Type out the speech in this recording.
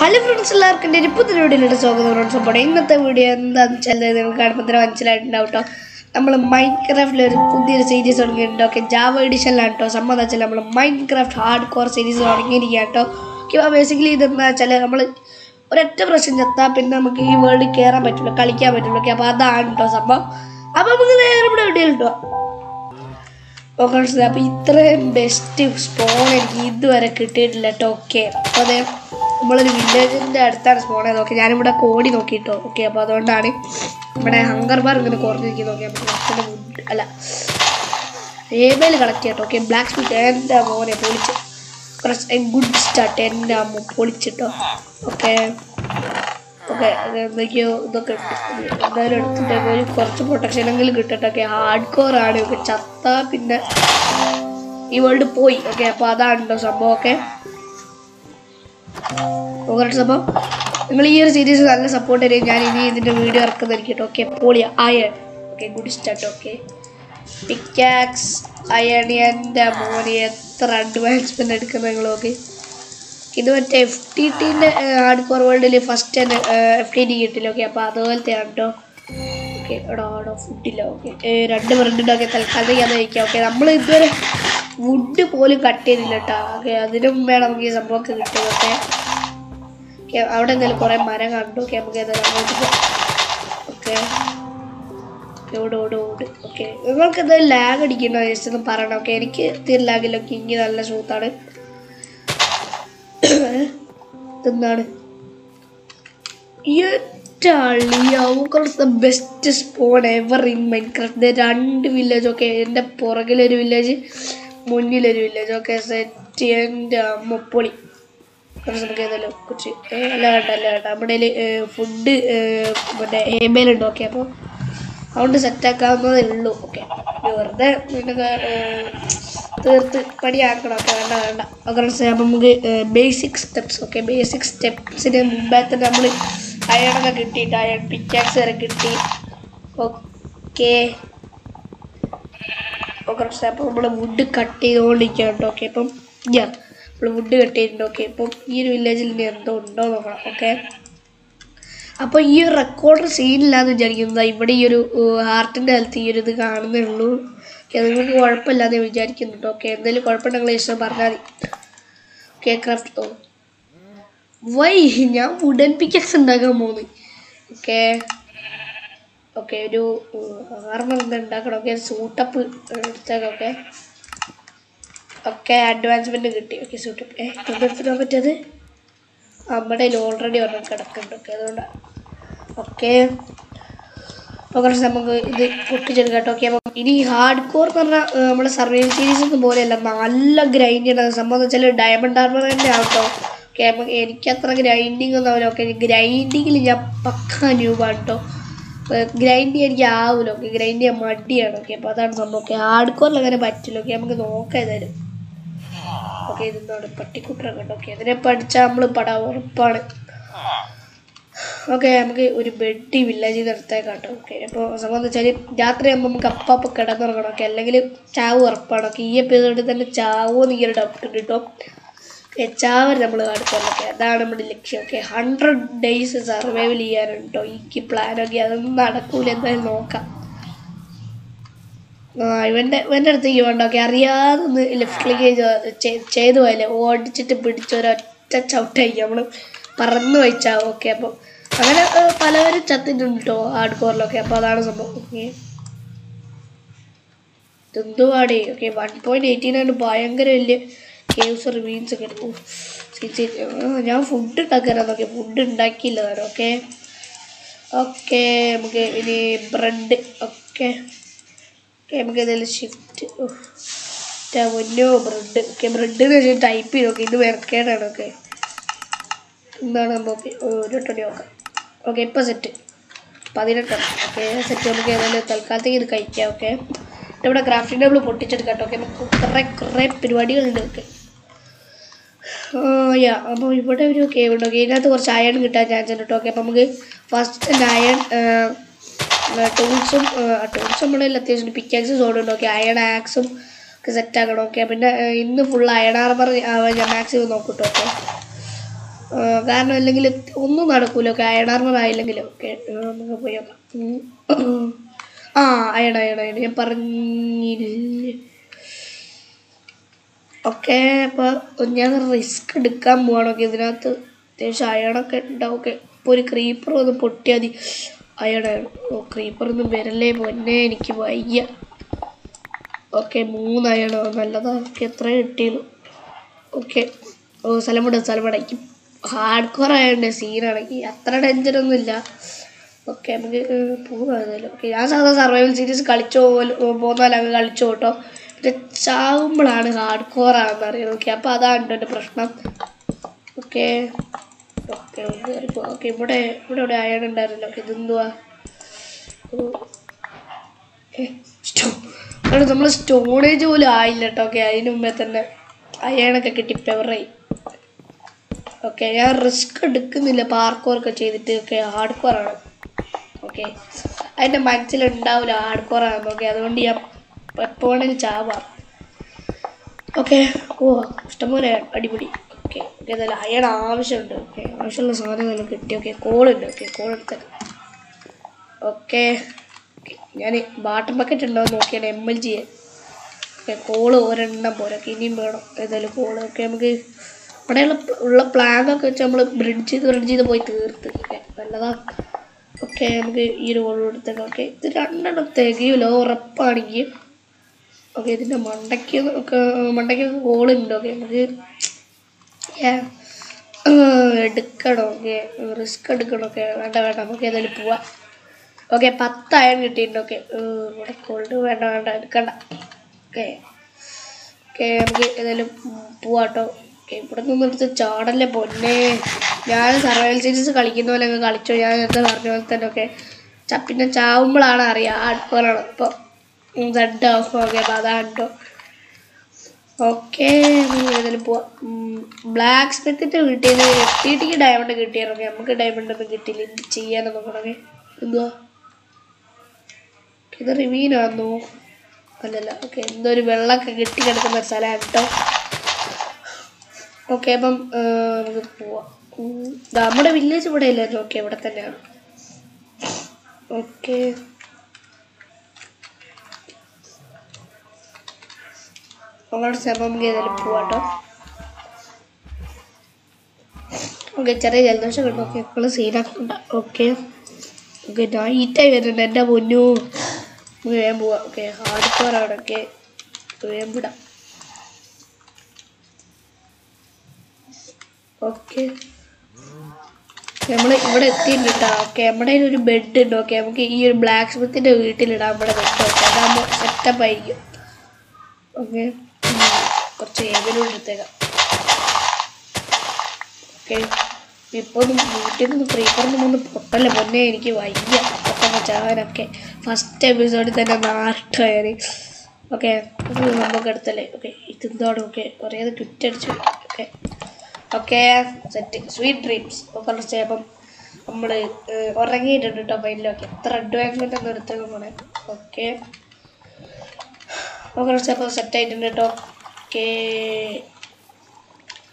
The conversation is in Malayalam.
ഹലോ ഫ്രണ്ട്സ് എല്ലാവർക്കും എൻ്റെ ഒരു പുതിയ വീഡിയോയിലോട്ട് സ്വാഗതം ഫ്രണ്ട്സ് അപ്പോൾ ഇന്നത്തെ വീഡിയോ എന്താണെന്ന് വെച്ചാൽ നിങ്ങൾക്ക് കാണുമ്പോൾ തന്നെ മനസ്സിലായിട്ടുണ്ടാവും കേട്ടോ നമ്മൾ മൈൻഡ് ക്രാഫ്റ്റിൽ ഒരു പുതിയൊരു സീരീസ് തുടങ്ങിയിട്ടുണ്ട് ഓക്കെ ജാവ എഡിഷനിലാണ് കേട്ടോ സംഭവം എന്താ വെച്ചാൽ നമ്മൾ Minecraft hardcore series തുടങ്ങിയിരിക്കുക കേട്ടോ ഓക്കെ ബേസിക്കലി ഇതെന്താ വെച്ചാൽ നമ്മൾ ഒരൊറ്റ പ്രശ്നം ചെത്താൽ പിന്നെ നമുക്ക് ഈ വേൾഡിൽ കയറാൻ പറ്റില്ല കളിക്കാൻ പറ്റില്ല ഓക്കെ അപ്പോൾ അതാണ് കേട്ടോ സംഭവം അപ്പോൾ നമുക്ക് നേരെ ഇവിടെ വീഡിയോയിൽ കേട്ടോ ഓക്കെ അപ്പോൾ ഇത്രയും ബെസ്റ്റ് സ്പോൺ എനിക്ക് ഇതുവരെ കിട്ടിയിട്ടില്ല കേട്ടോ ഓക്കെ അപ്പോൾ അതെ നമ്മളൊരു വില്ലേജിൻ്റെ അടുത്താണ് സ്പോൺ ചെയ്തത് ഓക്കെ ഞാനിവിടെ കോടി നോക്കിയിട്ടോ ഓക്കെ അപ്പോൾ അതുകൊണ്ടാണ് ഇവിടെ ഹങ്കർ ബാർ ഇങ്ങനെ കുറഞ്ഞിരിക്കുന്നത് ഓക്കെ അപ്പോൾ കുറച്ചുകൂടെ wood- അല്ല ഏബേൽ കളക്ട് ചെയ്യട്ടോ ഓക്കെ ബ്ലാക്ക് സ്മിത്ത് എൻ്റെ മോനെ പൊളിച്ച് കുറച്ച് ഗുഡ് സ്റ്റാർട്ട് എൻ്റെ അമ്മ പൊളിച്ചിട്ടോ ഓക്കെ ഓക്കെ എന്തൊക്കെയോ ഇതൊക്കെ ഉണ്ട് എന്തായാലും എടുത്തിട്ട് ഒരു കുറച്ച് പ്രൊട്ടക്ഷൻ എങ്കിലും കിട്ടട്ടെ ഹാർഡ് കോർ ആണ് ഒക്കെ ചത്താ പിന്നെ ഈ വേൾഡ് പോയി ഓക്കെ അപ്പോൾ അതാണല്ലോ സംഭവം ഓക്കെ ഓക്കെ സംഭവം നിങ്ങൾ ഈ ഒരു സീരീസ് നല്ല സപ്പോർട്ട് തരും ഞാൻ ഇനി ഇതിൻ്റെ വീഡിയോ ഇറക്കുന്നതായിരിക്കും ഓക്കെ പോളിയ iron okay good start okay pickaxe iron എൻ്റെ മോനെ എത്ര അഡ്വാൻസ്മെൻ്റ് എടുക്കുന്നത് നിങ്ങൾ ഓക്കെ ഇത് മറ്റേ എഫ് ടി ടിൻ്റെ ഹാർഡ് കോർ വേൾഡിൽ ഫസ്റ്റ് തന്നെ എഫ് ടി ടി കിട്ടില്ല ഓക്കെ അപ്പോൾ അതുപോലത്തെ ആണ് കേട്ടോ ഓക്കെ എടാ അവിടെ ഫുഡില്ല ഓക്കെ രണ്ട് ബ്രെഡ് ഉണ്ടാക്കി തൽക്കാലത്തേക്ക് അത് കഴിക്കാം ഓക്കെ നമ്മൾ ഇതുവരെ വുഡ് പോലും കട്ട് ചെയ്തില്ല കേട്ടോ ഓക്കെ അതിനും വേണം നമുക്ക് ഈ സംഭവമൊക്കെ കിട്ടും ഓക്കെ ഓക്കെ അവിടെ എന്തായാലും കുറേ മരം കണ്ടു ഓക്കെ നമുക്ക് എന്തായാലും അങ്ങോട്ട് പോകാം ഓക്കെ ഓട് ഓട് ഓട് ഓക്കെ നിങ്ങൾക്ക് എന്തായാലും ലാഗ് അടിക്കണ്ടോ ജസ്റ്റ് ഒന്ന് പറയണം ഓക്കെ എനിക്ക് തീരെ ലാഗില്ല കിങ്ങി നല്ല സൂത്താണ് ഇതെന്താണ് best spawn ever in Minecraft രണ്ട് വില്ലേജ് ഒക്കെ എൻ്റെ പുറകിലൊരു വില്ലേജ് മുന്നിലൊരു വില്ലേജ് ഒക്കെ സെറ്റ് എൻ്റെ അമ്മ പൊളി കുറച്ച് നമുക്ക് ഏതായാലും കുറച്ച് ഏ, അല്ല വേണ്ട അല്ല വേണ്ട നമ്മുടെ ഫുഡ് മറ്റേ ഏമയിലുണ്ട് ഓക്കെ അപ്പോൾ അതുകൊണ്ട് സെറ്റാക്കാവുന്നതേ ഉള്ളൂ ഓക്കെ വെറുതെ നിങ്ങൾക്ക് തീർത്ത് പണിയാക്കണം ഓക്കെ വേണ്ട വേണ്ട ഓക്കെ അപ്പം നമുക്ക് ബേസിക് സ്റ്റെപ്സ് ഓക്കെ ബേസിക് സ്റ്റെപ്സിന് മുമ്പേ തന്നെ നമ്മൾ അയണൊക്കെ കിട്ടിയിട്ട് അയൺ പിക്കാക്സ് വരെ കിട്ടി ഓക്കെ ഓക്കെ അപ്പം നമ്മൾ വുഡ് കട്ട് ചെയ്തുകൊണ്ടിരിക്കുകയാണ് കേട്ടോ ഓക്കെ അപ്പം ഞാൻ നമ്മൾ വുഡ് കട്ട് ചെയ്തിട്ടുണ്ട് ഓക്കെ ഇപ്പം ഈ ഒരു വില്ലേജിൽ ഇനി എന്തോ ഉണ്ടോ എന്ന് നോക്കണം ഓക്കെ അപ്പോൾ ഈ ഒരു റെക്കോർഡർ സീനില്ലാന്ന് വിചാരിക്കുന്നത് ഇവിടെ ഈ ഒരു ഹാർട്ടിൻ്റെ ഹെൽത്ത് ഈ ഒരു ഇത് കാണുന്നേ ഉള്ളൂ ഓക്കെ അത് നിങ്ങൾക്ക് കുഴപ്പമില്ലാന്ന് വിചാരിക്കുന്നുണ്ട് ഓക്കെ എന്തെങ്കിലും കുഴപ്പമുണ്ടെങ്കിൽ ഇഷ്ടം പറഞ്ഞാൽ മതി ഓക്കെ ക്രാഫ്റ്റ് ഓ വൈ ഞാൻ വുഡൻ പിക്കക്സ് ഉണ്ടാക്കാൻ പോകുന്നു ഓക്കെ ഓക്കെ ഒരു ആർമർ എന്താ ഉണ്ടാക്കണം ഓക്കെ സൂട്ടപ്പ് എടുത്തേക്കാം ഓക്കെ ഒക്കെ അഡ്വാൻസ്മെൻറ്റ് കിട്ടി ഓക്കെ സൂട്ടപ്പ് ഏ എന്തെടുത്തിടാൻ പറ്റിയത് നമ്മുടെ ഓൾറെഡി ഒരെണ്ണം കിടക്കുന്നുണ്ട് ഓക്കെ അതുകൊണ്ടാണ് ഓക്കെ അപ്പോൾ കുറച്ച് നമുക്ക് ഇത് പൊട്ടിച്ചെടുക്കാം കേട്ടോ ഓക്കെ അപ്പം ഇനി ഹാർഡ് കോർ എന്ന് പറഞ്ഞാൽ നമ്മുടെ സർവൈവൽ സീരീസ് ഒന്നും പോലെയല്ല നല്ല ഗ്രൈൻഡ് ചെയ്യുന്ന സംഭവം എന്ന് വെച്ചാൽ ഡയമണ്ട് ആർമർ തന്നെ ആവട്ടോ ഓക്കെ അപ്പം എനിക്കത്ര ഗ്രൈൻഡിങ് ഒന്നും ആവില്ല ഓക്കെ ഗ്രൈൻഡിങ്ങിൽ ഞാൻ പക്ക ന്യൂബാണ് കേട്ടോ ഗ്രൈൻഡ് ചെയ്യാൻ എനിക്ക് ആവില്ല ഓക്കെ ഗ്രൈൻഡ് ചെയ്യാൻ മടിയാണ് ഓക്കെ അപ്പോൾ അതാണ് സംഭവം ഓക്കെ ഹാർഡ് കോറിൽ അങ്ങനെ പറ്റില്ല ഓക്കെ നമുക്ക് നോക്കാം ഏതായാലും ഓക്കെ ഇതെന്താണ് പട്ടിക്കുട്ടറൊക്കെ ഉണ്ട് ഓക്കെ ഇതിനെ പഠിച്ചാൽ നമ്മൾ പടാ ഉറപ്പാണ് ഓക്കെ നമുക്ക് ഒരു ബെഡ് വില്ലേജിൽ നിർത്തേക്കാം കേട്ടോ ഓക്കെ അപ്പോൾ സംഭവം വെച്ചാൽ രാത്രി ആകുമ്പോൾ നമുക്ക് അപ്പാപ്പ് കിടന്നുറങ്ങണം ഓക്കെ അല്ലെങ്കിൽ ചാവ് ഉറപ്പാണ് ഓക്കെ ഈ എപ്പിസോഡിൽ തന്നെ ചാവോ എന്നൊരു ഡൗട്ട് ഉണ്ട് കേട്ടോ ഓക്കെ ചാവർ നമ്മൾ കാണിക്കാനൊക്കെ അതാണ് നമ്മുടെ ലക്ഷ്യം ഓക്കെ ഹൺഡ്രഡ് ഡേയ്സ് സർവൈവൽ ചെയ്യാനുണ്ട് കേട്ടോ എനിക്ക് പ്ലാനൊക്കെ അതൊന്നും നടക്കൂല എന്തായാലും നോക്കാം ആ ഇവൻ്റെ ഇവൻ്റെ അടുത്തേക്ക് വേണ്ട ഓക്കെ അറിയാതെ ഒന്ന് ലെഫ്റ്റ് ക്ലിക്ക് ചെയ്തു പോയല്ലേ ഓടിച്ചിട്ട് പിടിച്ച ഒരൊറ്റ ചവിട്ടായിരിക്കും നമ്മൾ പറന്ന് വെച്ചാവും ഓക്കെ അപ്പോൾ അങ്ങനെ ഏ, പലവരും ചത്തിട്ടുണ്ട് കേട്ടോ ഹാർഡ് കോറിലൊക്കെ അപ്പോൾ അതാണ് സംഭവം ഓക്കെ എന്തുവാടേ ഓക്കെ വൺ പോയിൻറ്റ് എയ്റ്റീൻ ആണ് ഭയങ്കര വലിയ കേവ്സ് റിവീൻസ് ഒക്കെ എടുക്കും ഞാൻ ഫുഡ് ഉണ്ടാക്കാനാണ് നോക്കി ഫുഡ് ഉണ്ടാക്കിയില്ല താനും ഓക്കെ ഓക്കെ നമുക്ക് ഇനി ബ്രെഡ് ഓക്കെ ഓക്കെ നമുക്ക് ഏതായാലും ഷിഫ്റ്റ് ഒന്നോ ബ്രെഡ് ഓക്കെ ബ്രെഡ് എന്ന് വെച്ചാൽ ടൈപ്പ് ചെയ്ത് നോക്കി ഇത് വെറക്കേടാണ് ഓക്കെ എന്താണ് നമുക്ക് ഒരു ടണി നോക്കാം ഓക്കെ ഇപ്പോൾ സെറ്റ് പതിനെട്ടാണ് ഓക്കെ സെറ്റ് നമുക്ക് ഏതായാലും തൽക്കാലത്തേക്ക് ഇത് കഴിക്കാം ഓക്കെ ഇവിടെ ക്രാഫ്റ്റിംഗ് ടേബിൾ പൊട്ടിച്ചെടുക്കാം കേട്ടോ ഓക്കെ നമുക്ക് കുറേ കുറേ പരിപാടികളുണ്ട് ഓക്കെ യാ അപ്പോൾ ഇവിടെ ഒരു കേവ് ഉണ്ട് ഓക്കെ ഇതിനകത്ത് കുറച്ച് അയൺ കിട്ടാൻ ചാൻസ് ഉണ്ട് കേട്ടോ ഓക്കെ അപ്പോൾ നമുക്ക് ഫസ്റ്റ് അയൺ ടൂൾസും ടൂൾസ് നമ്മുടെ കയ്യിൽ അത്യാവശ്യം പിക്കാക്സ് സോഡുണ്ട് ഓക്കെ അയൺ ആക്സും ഒക്കെ സെറ്റ് ആക്കണം ഓക്കെ പിന്നെ ഏഹ്, ഇന്ന് ഫുൾ അയൺ ആർമർ ഞാൻ മാക്സിമം നോക്കൂട്ടോ ഓക്കെ ആ, കാരണം അല്ലെങ്കിൽ ഒന്നും നടക്കൂല ഓക്കെ അയൺ ആർമർ ആയില്ലെങ്കിലും ഓക്കെ നമുക്ക് പോയി നോക്കാം ഉം. ആ അയൺ അയൺ അയൺ ഞാൻ പറഞ്ഞില്ലേ ഓക്കെ അപ്പോൾ ഞാൻ റിസ്ക് എടുക്കാൻ പോവാണ് ഓക്കെ ഇതിനകത്ത് അത്യാവശ്യം അയണൊക്കെ ഉണ്ടാവും ഓക്കെ ഇപ്പോൾ ഒരു ക്രീപ്പർ ഒന്ന് പൊട്ടിയാൽ മതി അയൺ അയൺ ഓ ക്രീപ്പർ ഒന്നും വരല്ലേ പൊന്നെ എനിക്ക് വയ്യ ഓക്കെ മൂന്ന് അയണോ നല്ലതാ ഓക്കെ എത്ര കിട്ടിയുള്ളൂ ഓക്കെ ഓ സ്ഥലം വിടും സ്ഥലം വിടയ്ക്കും ഹാർഡ് കോർ ആയതുകൊണ്ട് സീനാണെങ്കിൽ അത്ര ഡേഞ്ചറൊന്നും ഇല്ല ഓക്കെ നമുക്ക് പോകാമല്ലോ ഓക്കെ ഞാൻ സാധാരണ സർവൈവൽ സീരീസ് കളിച്ചോ പോകുന്നാലും അങ്ങ് കളിച്ചോ കേട്ടോ പിന്നെ ചാവുമ്പോഴാണ് ഹാർഡ് കോർ ആണെന്ന് അറിയുന്നത് ഓക്കെ അപ്പോൾ അതാണ് കേട്ടോ എൻ്റെ പ്രശ്നം ഓക്കെ ഓക്കെ ഓക്കെ ഇവിടെ ഇവിടെ ഇവിടെ അയൺ ഉണ്ടായിരുന്നല്ലോ ഓക്കെ ഇതെന്തുവാ അവിടെ നമ്മൾ സ്റ്റോറേജ് പോലും ആയില്ല കേട്ടോ ഓക്കെ അതിന് മുമ്പേ തന്നെ അയണൊക്കെ കിട്ടി പെവറായി ഓക്കെ ഞാൻ റിസ്ക് എടുക്കുന്നില്ല പാർക്കോറൊക്കെ ചെയ്തിട്ട് ഓക്കെ ഹാർഡ് കോറാണ് ഓക്കെ അതിൻ്റെ മനസ്സിലുണ്ടാവില്ല ഹാർഡ് കോറാണ് ഓക്കെ അതുകൊണ്ട് ഞാൻ എപ്പോൾ വേണമെങ്കിലും ചാവാം ഓക്കെ ഓ ഇഷ്ടംപോലെ അടിപൊളി ഓക്കെ ഓക്കെ എന്തായാലും അയൺ ആവശ്യമുണ്ട് ഓക്കെ ആവശ്യമുള്ള സാധനങ്ങളെല്ലാം കിട്ടി ഓക്കെ കോളുണ്ട് ഓക്കെ കോൾ എടുത്തേക്കാം ഓക്കെ ഞാൻ വാട്ടർ ബക്കറ്റ് ഉണ്ടോ എന്ന് നോക്കിയാണ് എം എൽ ജിയെ ഓക്കെ കോള് ഒരെണ്ണം പോരാ ഓക്കെ ഇനിയും വേണം ഏതായാലും കോള് ഓക്കെ നമുക്ക് ഇവിടെയുള്ള ഉള്ള പ്ലാനൊക്കെ വെച്ച് നമ്മൾ ബ്രിഡ്ജ് ചെയ്ത് ബ്രിഡ്ജ് ചെയ്ത് പോയി തീർത്ത് ഓക്കെ നല്ലതാ ഓക്കെ നമുക്ക് ഈ ഒരു കോൾ എടുത്തേക്കാം ഓക്കെ ഇത് രണ്ടെണ്ണം തികയൂല ഉറപ്പാണെങ്കിൽ ഓക്കെ ഇതിൻ്റെ മണ്ടയ്ക്ക് ഒക്കെ മണ്ടയ്ക്ക് കോളുണ്ട് ഓക്കെ നമുക്ക് ഏ, ആ, എടുക്കണം ഓക്കെ റിസ്ക് എടുക്കണം ഓക്കെ വേണ്ട വേണ്ട നമുക്ക് ഏതായാലും പോവാം ഓക്കെ പത്തായം കിട്ടിയിട്ടുണ്ട് ഓക്കെ ഇവിടെ കോൾഡ് വേണ്ട വേണ്ട എടുക്കണ്ട ഓക്കെ ഓക്കെ നമുക്ക് ഏതായാലും പോവാട്ടോ ഓക്കെ ഇവിടെ നിന്ന് എടുത്ത് ചാടല്ലേ പൊന്നെ ഞാൻ സർവൈവൽ സീരീസ് കളിക്കുന്ന പോലെ അങ്ങ് കളിച്ചോ ഞാൻ എന്താ പറഞ്ഞ പോലെ തന്നെ ഒക്കെ ച- പിന്നെ ചാവുമ്പോഴാണ് അറിയാം ആൾക്കാരാണ് ഇപ്പോൾ സെഡ് ഓഫ് ഓക്കെ അപ്പോൾ അതാണ് കേട്ടോ ഓക്കെ ഏതായാലും പോവാം ബ്ലാക്ക് സ്മിത്തിൻ്റെ വീട്ടിൽ നിന്ന് എഫ് ടി ടിക്ക് ഡയമണ്ട് കിട്ടിയായിരുന്നു നമുക്ക് ഡയമണ്ട് ഒന്നും കിട്ടിയില്ല എന്ത് ചെയ്യാനെന്ന് നോക്കണമേ എന്തുവാ ഇത് റിവീനാന്നോ അല്ലല്ല ഓക്കെ എന്തോ ഒരു വെള്ളമൊക്കെ കെട്ടി കിടക്കുന്ന ഒരു സ്ഥലമാണ് കേട്ടോ ഓക്കെ അപ്പം ആ, നമുക്ക് പോവാം ഉം, ദാ നമ്മുടെ വില്ലേജ് ഇവിടെ ഇല്ലായിരുന്നു ഓക്കെ ഇവിടെ തന്നെയാണ് ഓക്കെ നമ്മളോട് സ്ഥലം നമുക്ക് ഏതായാലും പോവാട്ടോ ഓക്കെ ചെറിയ ജലദോഷം കിട്ടും ഓക്കെ ഇപ്പോൾ സീനാക്കണ്ട ഓക്കെ ഓക്കെ നൈറ്റായി വരുന്നുണ്ട് എൻ്റെ പൊന്നു നമുക്ക് വേഗം പോവാം ഓക്കെ ഹാർഡ് കോർ അവിടെ ഓക്കെ വേഗം വിടാം ഓക്കെ നമ്മൾ ഇവിടെ എത്തിയിട്ടുണ്ട് കേട്ടോ ഓക്കെ നമ്മുടെ കയ്യിൽ ഒരു ബെഡ് ഉണ്ട് ഓക്കെ നമുക്ക് ഈ ഒരു ബ്ലാക്ക് സ്മിത്തിൻ്റെ വീട്ടിലിടാം നമ്മുടെ ബെഡ് ഓക്കെ അതാകുമ്പോൾ സെറ്റപ്പ് ആയിരിക്കും ഓക്കെ കുറച്ച് ഏതിലൂടെ എടുത്തേക്കാം ഓക്കെ ഇപ്പോൾ ഒന്ന് വീട്ടിൽ നിന്ന് ഫ്രീഫറിൽ നിന്ന് പൊട്ടല്ല പൊന്നെ എനിക്ക് വയ്യ പൊട്ടമ്മ ചാവാനൊക്കെ ഫസ്റ്റ് എപ്പിസോഡിൽ തന്നെ നാട്ടുകയറി ഓക്കെ നമുക്ക് എടുത്തല്ലേ ഓക്കെ ഇതെന്താണ് ഓക്കെ കുറേ കിറ്റടിച്ചു okay okay set sweet dreams ഒക്കെ അപ്പം നമ്മൾ ഉറങ്ങിയിട്ടുണ്ട് കേട്ടോ ഫൈനലൊക്കെ എത്ര അഡ്വാൻസ്മെൻ്റ് ഒന്നും എടുത്തേക്കും പോണേ ഓക്കെ ഒക്കെ അപ്പോൾ സെറ്റ് ആയിട്ടുണ്ട് കേട്ടോ ഓക്കെ